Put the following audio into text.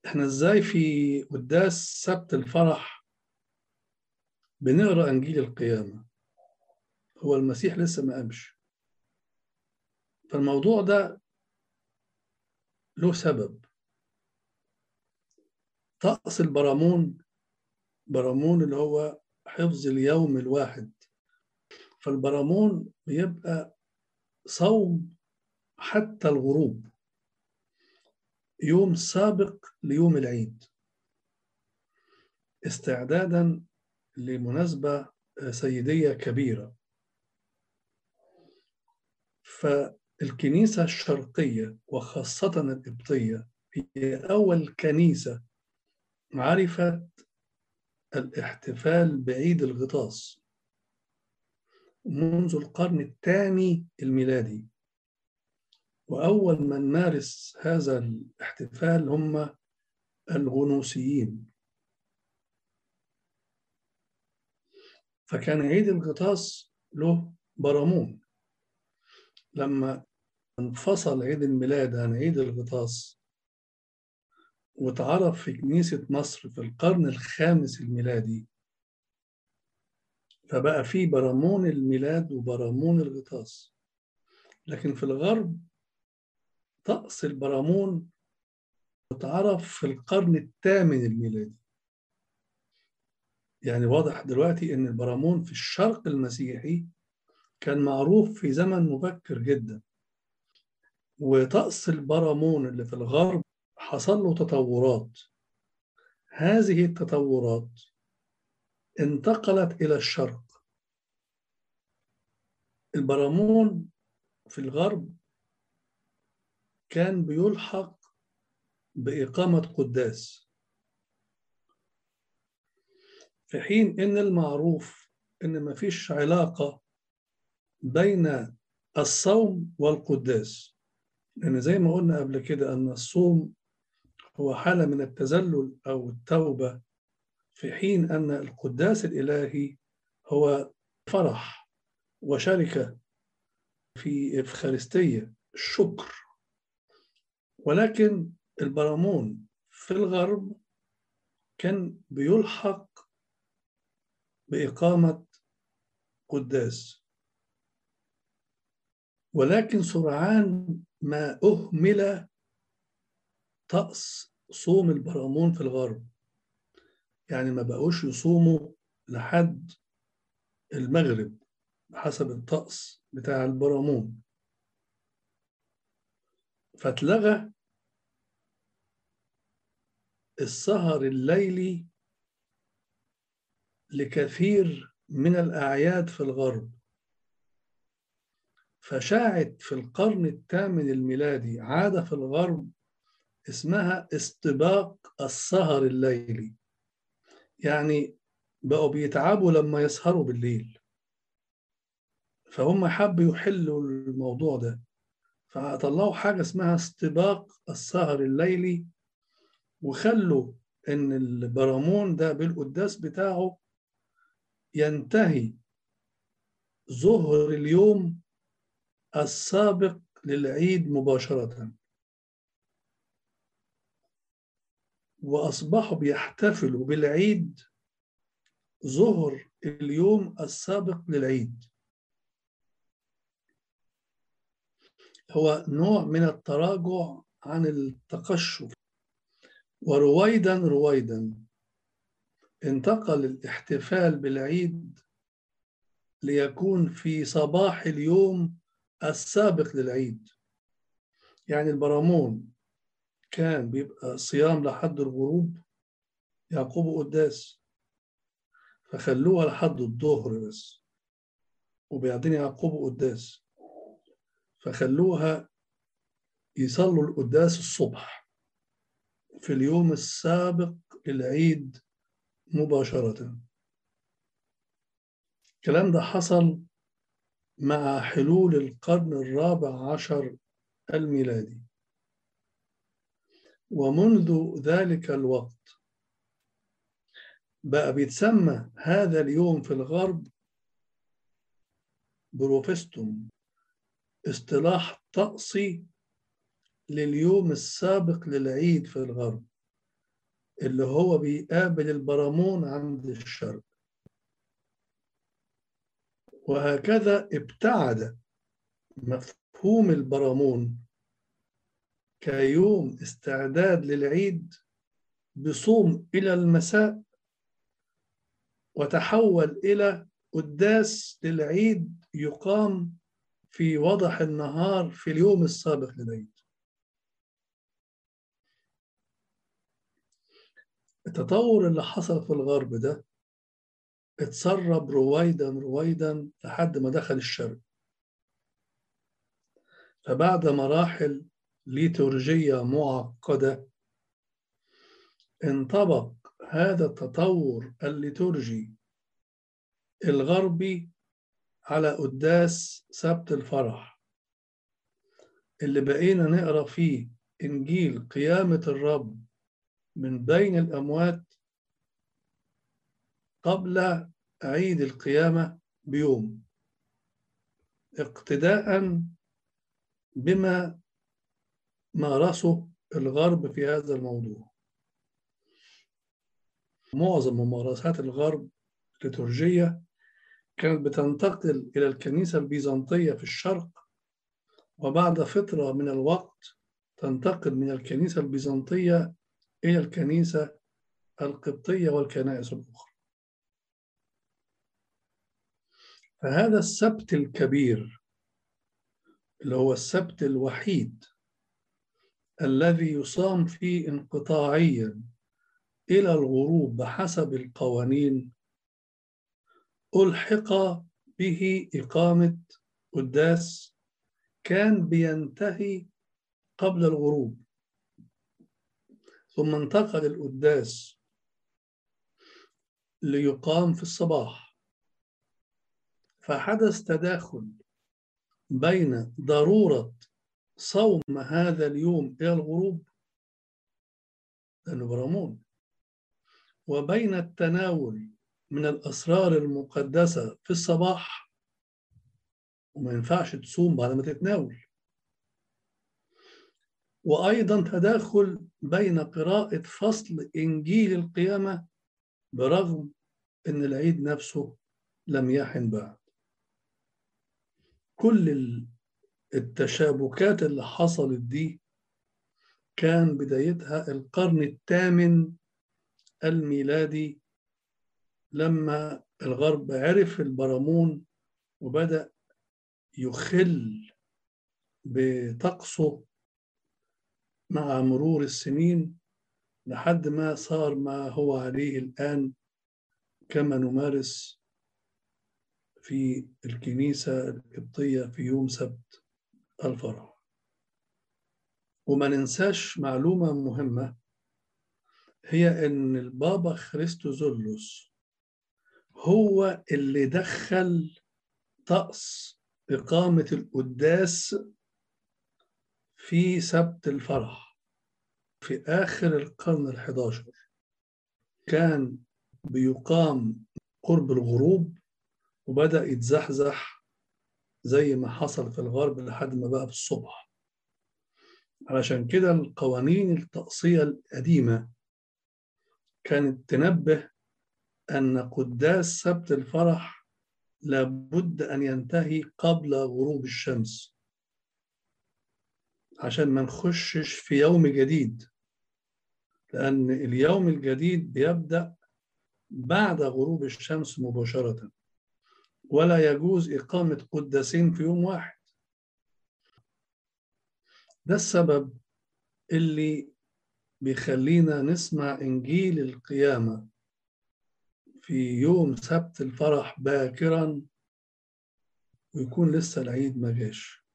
احنا ازاي في قداس سبت الفرح بنقرا انجيل القيامه هو المسيح لسه ما قامش فالموضوع ده له سبب طقس البرامون برامون اللي هو حفظ اليوم الواحد فالبرامون بيبقى صوم حتى الغروب يوم سابق ليوم العيد استعدادا لمناسبة سيدية كبيرة فالكنيسة الشرقية وخاصة القبطية هي أول كنيسة عرفت الاحتفال بعيد الغطاس منذ القرن الثاني الميلادي وأول من مارس هذا الاحتفال هم الغنوسيين فكان عيد الغطاس له برامون لما انفصل عيد الميلاد عن عيد الغطاس واتعرف في كنيسة مصر في القرن الخامس الميلادي فبقى في برامون الميلاد وبرامون الغطاس لكن في الغرب طقس البرامون اتعرف في القرن الثامن الميلادي يعني واضح دلوقتي ان البرامون في الشرق المسيحي كان معروف في زمن مبكر جدا وطقس البرامون اللي في الغرب حصل له تطورات هذه التطورات انتقلت إلى الشرق البرامون في الغرب كان بيلحق بإقامة قداس في حين إن المعروف إن مفيش علاقة بين الصوم والقداس لأن زي ما قلنا قبل كده أن الصوم هو حالة من التذلل أو التوبة في حين أن القداس الإلهي هو فرح وشركة في إفخارستية الشكر ولكن البرامون في الغرب كان بيلحق بإقامة قداس ولكن سرعان ما أهمل طقس صوم البرامون في الغرب يعني ما بقوش يصوموا لحد المغرب حسب الطقس بتاع البرامون فاتلغى السهر الليلي لكثير من الأعياد في الغرب فشاعت في القرن الثامن الميلادي عادة في الغرب اسمها استباق السهر الليلي يعني بقوا بيتعبوا لما يسهروا بالليل فهم حبوا يحلوا الموضوع ده فطلعوا حاجة اسمها استباق السهر الليلي وخلوا ان البرامون ده بالقداس بتاعه ينتهي ظهر اليوم السابق للعيد مباشرة وأصبحوا بيحتفلوا بالعيد ظهر اليوم السابق للعيد هو نوع من التراجع عن التقشف ورويدا رويدا انتقل الاحتفال بالعيد ليكون في صباح اليوم السابق للعيد يعني البرامون كان بيبقى صيام لحد الغروب يعقوب قداس فخلوها لحد الظهر بس وبعدين يعقوب قداس فخلوها يصلوا القداس الصبح في اليوم السابق للعيد مباشرة الكلام ده حصل مع حلول القرن الرابع عشر الميلادي ومنذ ذلك الوقت بقى بيتسمى هذا اليوم في الغرب بروفستوم اصطلاح طقسي لليوم السابق للعيد في الغرب اللي هو بيقابل البرامون عند الشرق وهكذا ابتعد مفهوم البرامون كيوم استعداد للعيد بصوم إلى المساء وتحول إلى قداس للعيد يقام في وضح النهار في اليوم السابق للعيد التطور اللي حصل في الغرب ده اتسرب رويدا رويدا لحد ما دخل الشرق فبعد مراحل ليتورجية معقدة انطبق هذا التطور الليتورجي الغربي على قداس سبت الفرح اللي بقينا نقرا فيه انجيل قيامه الرب من بين الاموات قبل عيد القيامه بيوم اقتداء بما مارسه الغرب في هذا الموضوع معظم ممارسات الغرب الليتورجيه كانت بتنتقل إلى الكنيسة البيزنطية في الشرق وبعد فترة من الوقت تنتقل من الكنيسة البيزنطية إلى الكنيسة القبطية والكنائس الأخرى فهذا السبت الكبير اللي هو السبت الوحيد الذي يصام فيه انقطاعيا إلى الغروب بحسب القوانين ألحق به إقامة قداس كان بينتهي قبل الغروب ثم انتقل القداس ليقام في الصباح فحدث تداخل بين ضرورة صوم هذا اليوم إلى الغروب لأنه برامون وبين التناول من الأسرار المقدسة في الصباح وما ينفعش تصوم بعد ما تتناول وأيضا تداخل بين قراءة فصل إنجيل القيامة برغم أن العيد نفسه لم يحن بعد كل التشابكات اللي حصلت دي كان بدايتها القرن الثامن الميلادي لما الغرب عرف البرامون وبدأ يخل بطقسه مع مرور السنين لحد ما صار ما هو عليه الآن كما نمارس في الكنيسة القبطية في يوم سبت الفرح وما ننساش معلومة مهمة هي أن البابا خريستوزولوس هو اللي دخل طقس إقامة القداس في سبت الفرح في آخر القرن الحداشر كان بيقام قرب الغروب وبدأ يتزحزح زي ما حصل في الغرب لحد ما بقى في الصبح علشان كده القوانين الطقسية القديمة كانت تنبه أن قداس سبت الفرح لابد أن ينتهي قبل غروب الشمس عشان ما نخشش في يوم جديد لأن اليوم الجديد بيبدأ بعد غروب الشمس مباشرة ولا يجوز إقامة قداسين في يوم واحد ده السبب اللي بيخلينا نسمع إنجيل القيامة في يوم سبت الفرح باكرا ويكون لسه العيد ما جاش